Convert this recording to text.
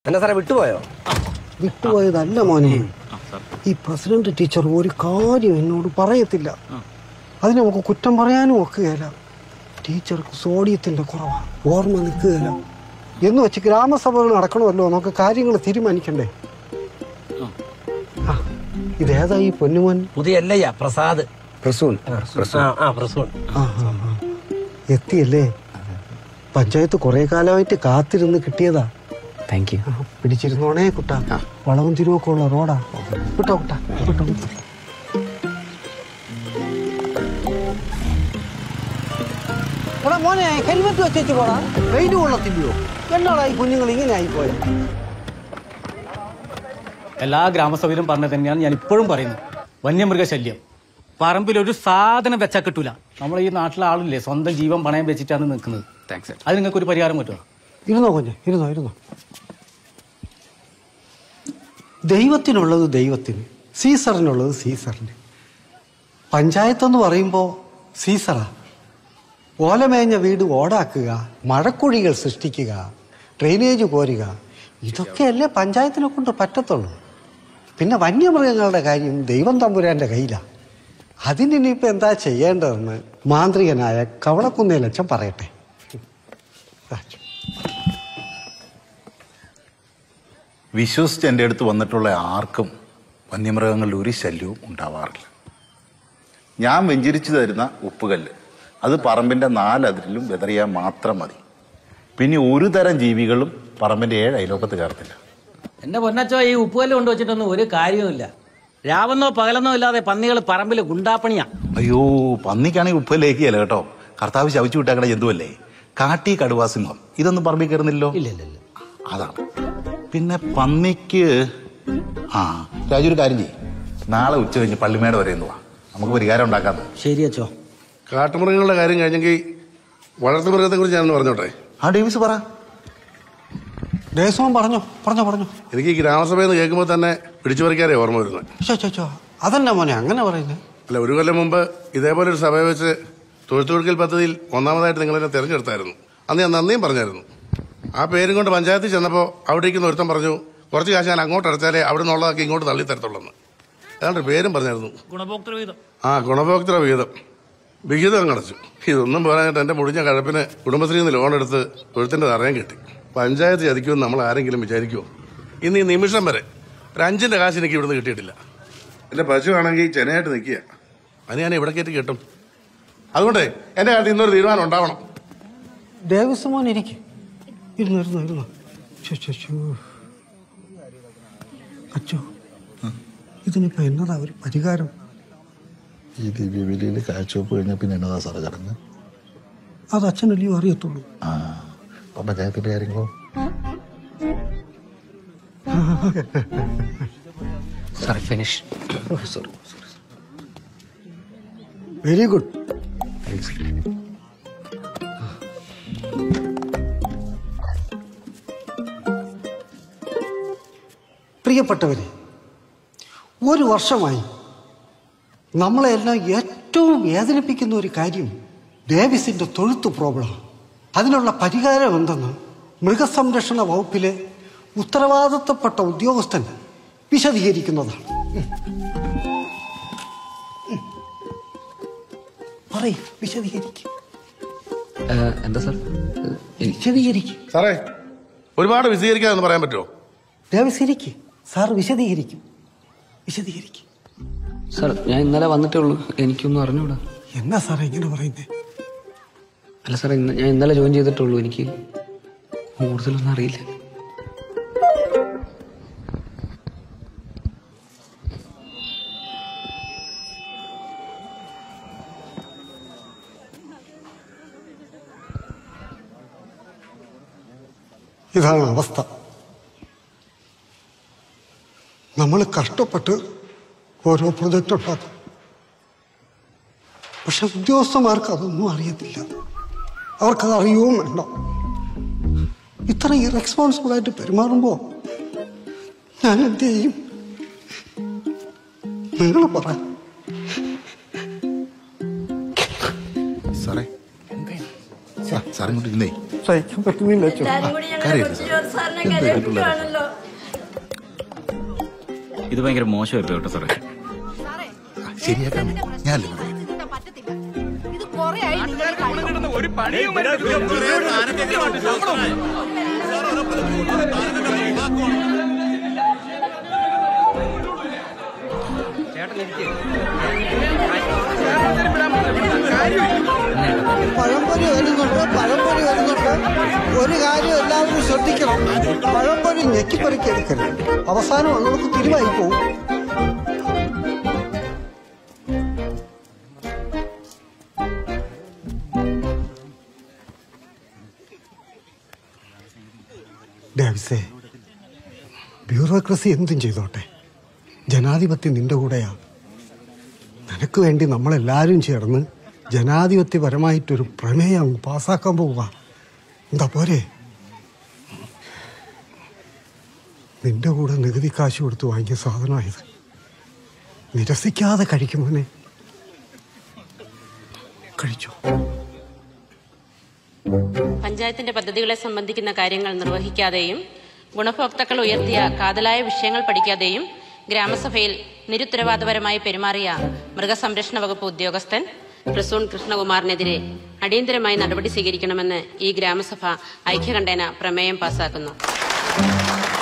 എന്നാ സാറേ വിട്ടുപോയോ വിട്ടുപോയതല്ല മോനെ ഈ പ്രസിഡന്റ് ടീച്ചർ ഒരു കാര്യം എന്നോട് പറയത്തില്ല അതിന് നമുക്ക് കുറ്റം പറയാനും ഒക്കുകയില്ല ടീച്ചർക്ക് സോഡിയത്തിന്റെ കുറവാണ് ഓർമ്മ നിൽക്കുകയില്ല എന്ന് വെച്ച് ഗ്രാമസഭകൾ നടക്കണമല്ലോ നമുക്ക് കാര്യങ്ങൾ തീരുമാനിക്കണ്ടേ ആ, ഇതേതാ ഈ പൊന്നുമോൻ പുതിയ അല്ലയ്യ പ്രസാദ് പ്രസൂൺ ആ ആ പ്രസൂൺ ആ ആ, ആ. എത്തിയല്ലേ പഞ്ചായത്ത് കുറെ കാലമായിട്ട് കാത്തിരുന്ന് കിട്ടിയതാ താങ്ക് യു ആ, പിടിച്ചിരുന്നോണേ കുട്ട വളവും തിരുവൊക്കെ ഉള്ള റോഡാ വിട്ടോ കുട്ട വിട്ടോ വിട്ടോ. എടാ മോനെ ഹെൽമെറ്റ് വെച്ചു പോടാ വെയിറ്റ് കൊള്ളത്തില്ലയോ എന്നാടാ ഈ കുഞ്ഞുങ്ങൾ ഇങ്ങനെ ആയിപ്പോയത് എല്ലാ ഗ്രാമസഭയിലും പറഞ്ഞ തന്നെയാണ് ഞാൻ ഇപ്പോഴും പറയുന്നത് വന്യമൃഗശല്യം പറമ്പിൽ ഒരു സാധനം വെച്ചാൽ കിട്ടൂല നമ്മൾ ഈ നാട്ടിലെ ആളില്ലേ സ്വന്തം ജീവൻ പണയം വെച്ചിട്ടാണ് നിൽക്കുന്നത് താങ്ക്സ് അത് നിങ്ങൾക്ക് ഒരു പരിഹാരം പറ്റുമോ ഇരുന്നോ കുഞ്ഞ് ഇരുന്നോ ഇരുന്നോ ദൈവത്തിനുള്ളത് ദൈവത്തിന് സീസറിനുള്ളത് സീസറിന് പഞ്ചായത്തെന്ന് പറയുമ്പോൾ സീസറാ ഓലമേഞ്ഞ വീട് ഓടാക്കുക മഴക്കുഴികൾ സൃഷ്ടിക്കുക ഡ്രെയിനേജ് കോരുക ഇതൊക്കെയല്ലേ പഞ്ചായത്തിനെ കൊണ്ട് പറ്റത്തുള്ളൂ പിന്നെ വന്യമൃഗങ്ങളുടെ കാര്യം ദൈവം തമ്പുരാന്റെ കയ്യിലാണ് അതിനിപ്പോൾ എന്താ ചെയ്യേണ്ടതെന്ന് മാന്ത്രികനായ കവളക്കുന്നേലച്ചൻ പറയട്ടെ ആ, വിശ്വസിച്ച് എൻ്റെ അടുത്ത് വന്നിട്ടുള്ള ആർക്കും വന്യമൃഗങ്ങളുടെ ഒരു ശല്യവും ഉണ്ടാവാറില്ല ഞാൻ വെഞ്ചരിച്ചു തരുന്ന ഉപ്പുകല്ല് അത് പറമ്പിൻ്റെ നാലതിരിലും വെതറിയാൻ മാത്രം മതി പിന്നെ ഒരു തരം ജീവികളും പറമ്പിൻ്റെ ഏഴ് അയലോക്കത്ത് കയറത്തില്ല എന്റെ പൊന്നച്ചോ ഈ ഉപ്പുകല്ല് കൊണ്ടുവച്ചിട്ടൊന്നും ഒരു കാര്യവുമില്ല രാവെന്നോ പകലെന്നോ ഇല്ലാതെ പന്നികൾ പറമ്പിൽ ഗുണ്ടാപ്പണിയാ അയ്യോ പന്നിക്കാണെങ്കിൽ ഉപ്പല്ലേക്കിയല്ല കേട്ടോ കർത്താവ് ശവിച്ചു വിട്ടേക്കണ ജന്തുവല്ലേ കാട്ടി കടുവാ സിംഹം ഇതൊന്നും പറമ്പിൽ കയറുന്നില്ലോ ഇല്ല ഇല്ല ഇല്ല അതാണ് പിന്നെ പന്നിക്ക് ആ രാജു ഒരു കാര്യം ചെയ്യും നാളെ ഉച്ച കഴിഞ്ഞ് പള്ളിമേട് വരെ ഒന്ന് വാ നമുക്ക് പരിഹാരം ഉണ്ടാക്കാം ശരി അച്ചോ കാട്ടുമൃഗങ്ങളുടെ കാര്യം കഴിഞ്ഞെങ്കിൽ വളർത്തുമൃഗത്തെ കുറിച്ച് ഞാനൊന്ന് പറഞ്ഞോട്ടെ ആ ഡേവിസ് പറ ദേശവും പറഞ്ഞോ പറഞ്ഞോ പറഞ്ഞോ എനിക്ക് ഈ ഗ്രാമസഭയിൽ നിന്ന് കേൾക്കുമ്പോൾ തന്നെ പിടിച്ചു പറിക്കാരേ ഓർമ്മ വരുന്നത് ചോ ചോ ചോ അതല്ല മോനെ അങ്ങനെ പറയുന്നത് അല്ല ഒരു കൊല്ലം മുമ്പ് ഇതേപോലെ ഒരു സഭയെ വെച്ച് തൊഴുത്തുകൊടുക്കൽ പദ്ധതിയിൽ ഒന്നാമതായിട്ട് നിങ്ങളെന്നെ തിരഞ്ഞെടുത്തായിരുന്നു അന്ന് ഞാൻ നന്ദിയും പറഞ്ഞായിരുന്നു ആ പേരും കൊണ്ട് പഞ്ചായത്തിൽ ചെന്നപ്പോൾ അവിടെ ഇരിക്കുന്ന ഒരുത്തം പറഞ്ഞു കുറച്ച് കാശ് ഞാൻ അങ്ങോട്ട് അടച്ചാലേ അവിടെ നിന്നുള്ളതൊക്കെ ഇങ്ങോട്ട് തള്ളി തരത്തുള്ളൂ ഏതാണ്ട് പേരും പറഞ്ഞായിരുന്നു ഗുണഭോക്തൃ വീതം ആ ഗുണഭോക്തൃ വിഹിതം വിഹിതം അങ്ങ് അടച്ചു ഇതൊന്നും പറയാനായിട്ട് എന്റെ മുടിഞ്ഞ കഴപ്പിന് കുടുംബശ്രീയിൽ നിന്ന് ലോൺ എടുത്ത് തൊഴുത്തിന്റെ തറയം കിട്ടി പഞ്ചായത്ത് ചതിക്കുമെന്ന് നമ്മൾ ആരെങ്കിലും വിചാരിക്കുമോ ഇന്ന് ഈ നിമിഷം വരെ ഒരു അഞ്ചിന്റെ കാശ് എനിക്ക് ഇവിടുന്ന് കിട്ടിയിട്ടില്ല എന്റെ പശു ആണെങ്കിൽ ചെനയായിട്ട് നിൽക്കുക അത് ഞാൻ ഇവിടെ കയറ്റി കിട്ടും അതുകൊണ്ടേ എന്റെ കാര്യത്തിൽ ഇന്നൊരു തീരുമാനം ഉണ്ടാവണം ദേവസ്വം മോൻ ഇരിക്കും ഇരുന്നു ഇരുന്നു ഇരുന്നു ചോ ചോ ചോ അച്ചോ ഇതിനിപ്പോ എന്നതാ ഒരു പരിഹാരം ഈ ദിവ്യബലിയിൽ കാഴ്ചവെപ്പ് കഴിഞ്ഞാൽ പിന്നെ എന്നതാ സാറേ ചടങ്ങ് അത് അച്ഛനല്ലയോ അറിയത്തുള്ളൂ ആ അപ്പം പഞ്ചായത്തിൻ്റെ കാര്യങ്ങളോ സോറി ഫിനിഷ് വെരി ഗുഡ് പ്രിയപ്പെട്ടവരെ ഒരു വർഷമായി നമ്മളെല്ലാം ഏറ്റവും വേദനിപ്പിക്കുന്ന ഒരു കാര്യം ഡേവിസിന്റെ തൊഴുത്ത് പ്രോബ്ലം അതിനുള്ള പരിഹാരം എന്തെന്ന് മൃഗസംരക്ഷണ വകുപ്പിലെ ഉത്തരവാദിത്തപ്പെട്ട ഉദ്യോഗസ്ഥൻ വിശദീകരിക്കുന്നതാണ് പറയ് വിശദീകരിക്കും എന്താ സാർ വിശദീകരിക്കും സാറേ ഒരുപാട് വിശദീകരിക്കാതെന്ന് പറയാൻ പറ്റുമോ ദേവസിരിക്കും സാർ വിശദീകരിക്കും വിശദീകരിക്കും സാർ ഞാൻ ഇന്നലെ വന്നിട്ടേ ഉള്ളൂ എനിക്കൊന്നും അറിഞ്ഞൂടാ എന്നാ സാറേ ഇങ്ങനെ പറയുന്നേ അല്ല സാർ ഇന്ന് ഞാൻ ഇന്നലെ ജോയിൻ ചെയ്തിട്ടുള്ളൂ എനിക്ക് കൂടുതലൊന്നും അറിയില്ല ഇതാണ് അവസ്ഥ നമ്മൾ കഷ്ടപ്പെട്ട് ഓരോ പ്രൊജക്റ്റ് ഉണ്ടാക്കും പക്ഷെ ഉദ്യോഗസ്ഥന്മാർക്ക് അതൊന്നും അറിയത്തില്ല അവർക്കത് അറിയുകയും വേണ്ട ഇത്ര ഇറസ്പോൺസിബിൾ ആയിട്ട് പെരുമാറുമ്പോൾ ഞാൻ എന്ത് ചെയ്യും നിങ്ങൾ പറ സാറേ സാർ സാർ ഇങ്ങോട്ട് ഇരുന്നേ സഹിക്കാൻ പറ്റുന്നില്ല അച്ഛൻ കരയരുത് സാർ എന്താ ഈ പിള്ളേരെ ഇത് ഭയങ്കര മോശമായിപ്പോയി കേട്ടോ സാറേ ശരിയാക്കാൻ ഞാനല്ലേ പറഞ്ഞത്? ഇത് കൊറേ ആയി നിങ്ങൾ ഈ കളി പഴംപൊരി വരുന്നുണ്ട് പഴംപൊരി വരുന്നുണ്ട് ഒരു കാര്യം എല്ലാവരും ശ്രദ്ധിക്കണം പഴംപൊരി ഞെക്കിപ്പറിക്ക് എടുക്കരുത് അവസാനം നമുക്ക് തിരുവായി പോകും ഡേവിസേ ബ്യൂറോക്രസി എന്തും ചെയ്തോട്ടെ ജനാധിപത്യം നിന്റെ കൂടെയാ നിനക്ക് വേണ്ടി നമ്മളെല്ലാവരും ചേർന്ന് ജനാധിപത്യപരമായിട്ടൊരു പ്രമേയം അങ്ങ് പാസ്സാക്കാൻ പോവുക എന്താ പോരെ നിന്റെ കൂടെ നികുതി കാശ് കൊടുത്ത് വാങ്ങിയ സാധനമായത് നിരസിക്കാതെ കഴിക്കുമോനെ കഴിച്ചോ പഞ്ചായത്തിന്റെ പദ്ധതികളെ സംബന്ധിക്കുന്ന കാര്യങ്ങൾ നിർവഹിക്കാതെയും ഗുണഭോക്താക്കൾ ഉയർത്തിയ കാതലായ വിഷയങ്ങൾ പഠിക്കാതെയും ഗ്രാമസഭയിൽ നിരുത്തരവാദപരമായി പെരുമാറിയ മൃഗസംരക്ഷണ വകുപ്പ് ഉദ്യോഗസ്ഥൻ പ്രസൂൺ കൃഷ്ണകുമാറിനെതിരെ അടിയന്തരമായി നടപടി സ്വീകരിക്കണമെന്ന് ഈ ഗ്രാമസഭ ഐക്യകണ്ഠേന പ്രമേയം പാസാക്കുന്നു